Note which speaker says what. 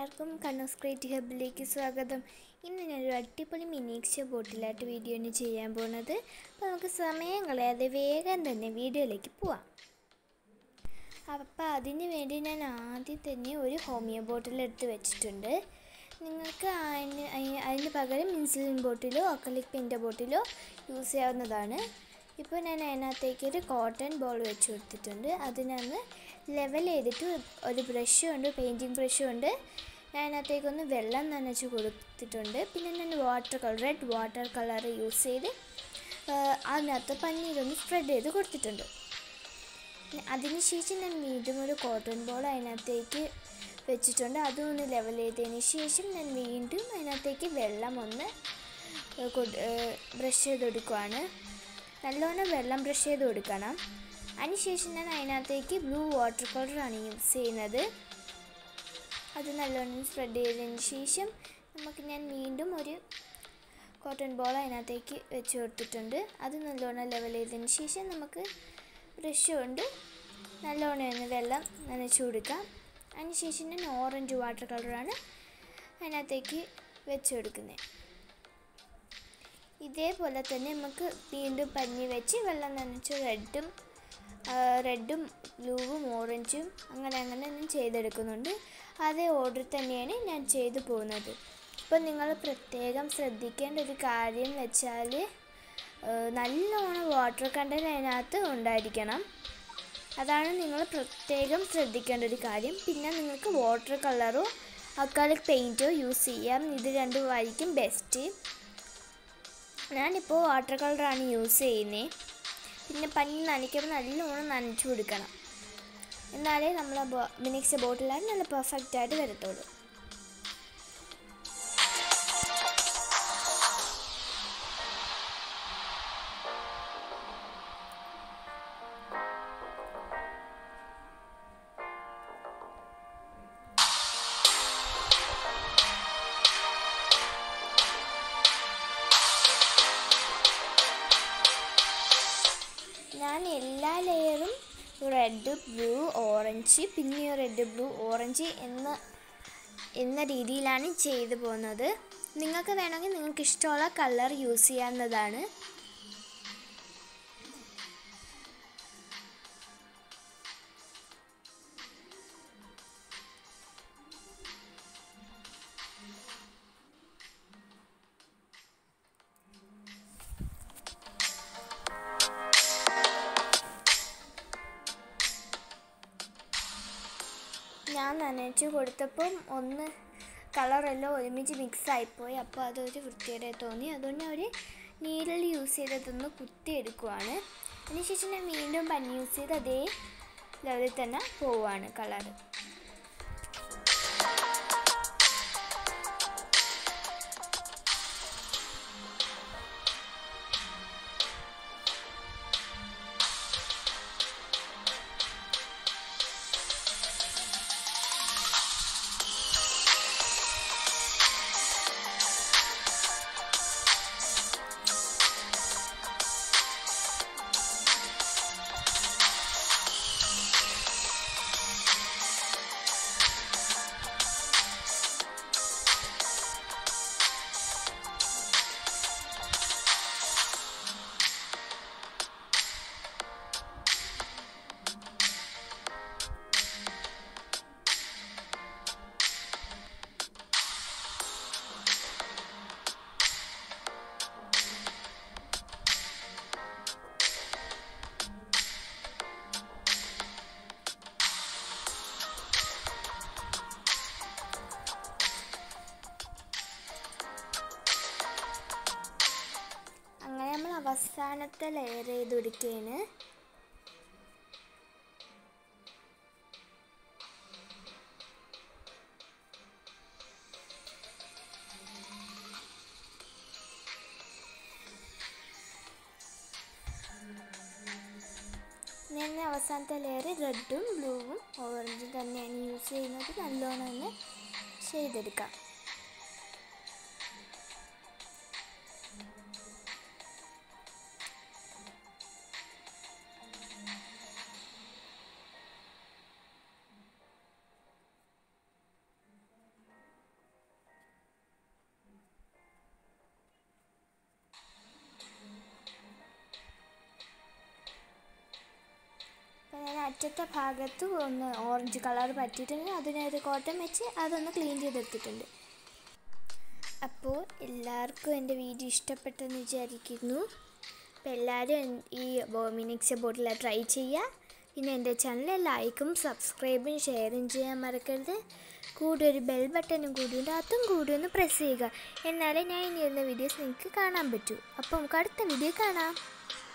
Speaker 1: എല്ലാവർക്കും കണ്ണൂസ് ക്രിയേറ്റ് ഹബിലേക്ക് സ്വാഗതം ഇന്ന് ഞാനൊരു അടിപൊളി മിനിക്സ് ബോട്ടിലായിട്ട് വീഡിയോ ആണ് ചെയ്യാൻ പോകുന്നത് അപ്പോൾ നമുക്ക് സമയം കളയാതെ വേഗം തന്നെ വീഡിയോയിലേക്ക് പോവാം അപ്പോൾ അതിന് വേണ്ടി ഞാൻ ആദ്യം തന്നെ ഒരു ഹോമിയോ ബോട്ടിൽ എടുത്ത് വെച്ചിട്ടുണ്ട് നിങ്ങൾക്ക് അതിന് അയി- അതിന് പകരം ഇൻസുലിൻ ബോട്ടിലോ അക്കലിക് പെയിൻ്റ് ബോട്ടിലോ യൂസ് ചെയ്യാവുന്നതാണ് ഇപ്പോൾ ഞാൻ അതിനകത്തേക്ക് ഒരു കോട്ടൺ ബോൾ വെച്ച് കൊടുത്തിട്ടുണ്ട് അതിനൊന്ന് ലെവൽ ചെയ്തിട്ട് ഒരു ബ്രഷും ഉണ്ട് പെയിൻറ്റിങ് ബ്രഷും ഉണ്ട് ഞാൻ അതിനകത്തേക്കൊന്ന് വെള്ളം നനച്ച് കൊടുത്തിട്ടുണ്ട് പിന്നെ ഞാൻ water colour red water colour use ചെയ്ത് ആ, അതിനകത്ത് പന്നീരൊന്ന് സ്പ്രെഡ് ചെയ്ത് കൊടുത്തിട്ടുണ്ട് പിന്നെ അതിനുശേഷം ഞാൻ വീണ്ടും ഒരു കോട്ടൺ ബോൾ അതിനകത്തേക്ക് വെച്ചിട്ടുണ്ട് അതും ഒന്ന് ലെവൽ ചെയ്തതിന് ശേഷം ഞാൻ വീണ്ടും അതിനകത്തേക്ക് വെള്ളം ഒന്ന് ബ്രഷ് ചെയ്ത് കൊടുക്കുവാണ് നല്ലോണം വെള്ളം ബ്രഷ് ചെയ്ത് കൊടുക്കണം അതിനുശേഷം ഞാൻ അതിനകത്തേക്ക് ബ്ലൂ വാട്ടർ കളറാണ് യൂസ് ചെയ്യുന്നത് അത് നല്ലോണം സ്പ്രെഡ് ചെയ്തതിന് ശേഷം നമുക്ക് ഞാൻ വീണ്ടും ഒരു കോട്ടൺ ബോൾ അതിനകത്തേക്ക് വെച്ച് കൊടുത്തിട്ടുണ്ട് അത് നല്ലോണം ലെവൽ ചെയ്തതിന് ശേഷം നമുക്ക് ബ്രഷ് കൊണ്ട് നല്ലോണം ഒന്ന് വെള്ളം നനച്ച് കൊടുക്കാം അതിനുശേഷം ഞാൻ ഓറഞ്ച് വാട്ടർ കളറാണ് അതിനകത്തേക്ക് വെച്ച് കൊടുക്കുന്നത് ഇതേപോലെ തന്നെ നമുക്ക് വീണ്ടും പഞ്ഞി വെച്ച് വെള്ളം നനച്ച് റെഡും റെഡും ബ്ലൂവും ഓറഞ്ചും അങ്ങനെ അങ്ങനെ ഞാൻ ചെയ്തെടുക്കുന്നുണ്ട് അതേ ഓർഡർ തന്നെയാണ് ഞാൻ ചെയ്തു പോകുന്നത് ഇപ്പം നിങ്ങൾ പ്രത്യേകം ശ്രദ്ധിക്കേണ്ട ഒരു കാര്യം വെച്ചാൽ നല്ലോണം വാട്ടർ കണ്ടൻറ്റ് അതിനകത്ത് ഉണ്ടായിരിക്കണം അതാണ് നിങ്ങൾ പ്രത്യേകം ശ്രദ്ധിക്കേണ്ട ഒരു കാര്യം പിന്നെ നിങ്ങൾക്ക് വാട്ടർ കളറോ അക്കാലിക് പെയിൻറ്റോ യൂസ് ചെയ്യാം ഇത് രണ്ടുമായിരിക്കും ബെസ്റ്റ് ഞാനിപ്പോൾ വാട്ടർ കളറാണ് യൂസ് ചെയ്യുന്നത് പിന്നെ പഞ്ഞി നനയ്ക്കുമ്പോൾ നല്ലോണം നനച്ചു കൊടുക്കണം എന്നാലേ നമ്മളെ മിനിക്സ് ബോട്ടിലാണ് നല്ല പെർഫെക്റ്റ് ആയിട്ട് വരത്തുള്ളൂ ഞാൻ എല്ലാ ലെയറും റെഡ് ബ്ലൂ ഓറഞ്ച് പിന്നെ റെഡ് ബ്ലൂ ഓറഞ്ച് എന്ന എന്ന രീതിയിലാണ് ചെയ്തു പോകുന്നത് നിങ്ങൾക്ക് വേണമെങ്കിൽ നിങ്ങൾക്ക് ഇഷ്ടമുള്ള കളർ യൂസ് ചെയ്യാവുന്നതാണ് ഞാൻ നനച്ച് കൊടുത്തപ്പം ഒന്ന് കളറെല്ലാം ഒരുമിച്ച് മിക്സ് ആയിപ്പോയി അപ്പോൾ അതൊരു വൃത്തിയുടെ തോന്നി അതുകൊണ്ട് ഒരു നീരിൽ യൂസ് ചെയ്തതൊന്ന് കുത്തിയെടുക്കുവാണ് അതിനുശേഷം ഞാൻ വീണ്ടും പനി യൂസ് ചെയ്ത് അതേ ലെവലിൽ തന്നെ പോവുകയാണ് കളറ് അങ്ങനെ നമ്മൾ അവസാനത്തെ ലെയർ ചെയ്ത് കൊടുക്കുകയാണ് ഞാൻ അവസാനത്തെ ലെയർ റെഡും ബ്ലൂവും ഓറഞ്ചും തന്നെയാണ് യൂസ് ചെയ്യുന്നത് നല്ലോണം തന്നെ ചെയ്തെടുക്കാം അറ്റത്തെ ഭാഗത്ത് ഒന്ന് ഓറഞ്ച് കളർ പറ്റിയിട്ടുണ്ട് അതിനൊരു കോട്ടൺ വെച്ച് അതൊന്ന് ക്ലീൻ ചെയ്തെടുത്തിട്ടുണ്ട് അപ്പോൾ എല്ലാവർക്കും എൻ്റെ വീഡിയോ ഇഷ്ടപ്പെട്ടെന്ന് വിചാരിക്കുന്നു അപ്പോൾ എല്ലാവരും ഈ മിനിക്സ് ബോട്ടിൽ ട്രൈ ചെയ്യുക പിന്നെ എൻ്റെ ചാനൽ ലൈക്കും സബ്സ്ക്രൈബും ഷെയറും ചെയ്യാൻ മറക്കരുത് കൂടെ ഒരു ബെൽ ബട്ടണും കൂടി ഉണ്ട് അതും കൂടി ഒന്ന് പ്രസ് ചെയ്യുക എന്നാലേ ഞാൻ ഇനി വരുന്ന വീഡിയോസ് നിങ്ങൾക്ക് കാണാൻ പറ്റൂ അപ്പോൾ നമുക്ക് അടുത്ത വീഡിയോ കാണാം